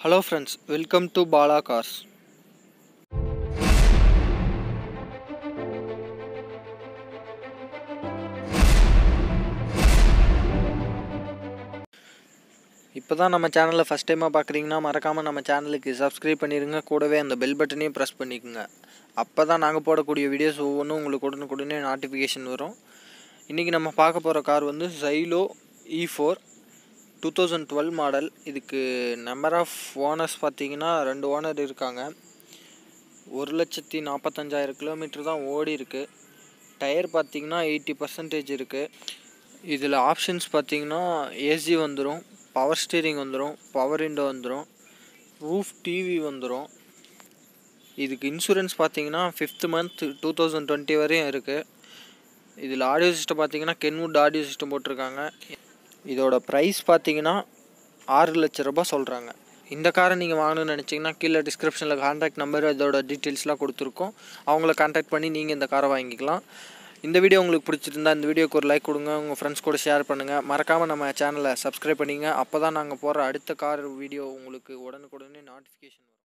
hello friends welcome to Bala cars இப்போ தான் நம்ம சேனலை ஃபஸ்ட் டைமாக பார்க்குறீங்கன்னா மறக்காமல் நம்ம சேனலுக்கு சப்ஸ்கிரைப் பண்ணிடுங்க கூடவே அந்த பெல் பட்டனையும் ப்ரெஸ் பண்ணிக்கோங்க அப்போ தான் நாங்கள் போடக்கூடிய வீடியோஸ் ஒவ்வொன்றும் உங்களுக்கு உடனுக்குடனே நோட்டிஃபிகேஷன் வரும் இன்றைக்கி நம்ம பார்க்க போகிற கார் வந்து Xylo E four two thousand twelve model இதுக்கு நம்பர் ஆஃப் ஓனர்ஸ் பார்த்தீங்கன்னா ரெண்டு ஓனர் இருக்காங்க ஒரு லட்சத்தி நாற்பத்தஞ்சாயிரம் கிலோமீட்டர் தான் ஓடி இருக்குது டயர் பார்த்தீங்கன்னா எயிட்டி பர்சன்டேஜ் இருக்குது இதில் ஆப்ஷன்ஸ் பார்த்தீங்கன்னா ஏசி வந்துடும் பவர் ஸ்டீரிங் வந்துடும் பவர் விண்டோ வந்துடும் ரூஃப் டிவி வந்துடும் இதுக்கு இன்சூரன்ஸ் பார்த்தீங்கன்னா fifth month two thousand twenty வரையும் இருக்குது இதில் ஆடியோ சிஸ்டம் பார்த்தீங்கன்னா கென்வுட் ஆடியோ சிஸ்டம் போட்டிருக்காங்க இதோட ப்ரைஸ் பார்த்தீங்கன்னா ஆறு லட்ச ரூபாய் சொல்கிறாங்க இந்த காரை நீங்கள் வாங்கணும்னு நினச்சிங்கன்னா கீழே டிஸ்கிரிப்ஷனில் கான்டாக்ட் நம்பர் இதோட டீட்டெயில்ஸ்லாம் கொடுத்துருக்கோம் அவங்கள கான்டாக்ட் பண்ணி நீங்கள் இந்த காரை வாங்கிக்கலாம் இந்த வீடியோ உங்களுக்கு பிடிச்சிருந்தா இந்த வீடியோக்கு ஒரு லைக் கொடுங்க உங்கள் ஃப்ரெண்ட்ஸ் கூட ஷேர் பண்ணுங்கள் மறக்காமல் நம்ம சேனலை சப்ஸ்கிரைப் பண்ணிங்க அப்போ தான் நாங்கள் போடுற அடுத்த கார் வீடியோ உங்களுக்கு உடனுக்குடனே நோட்டிஃபிகேஷன் வரும்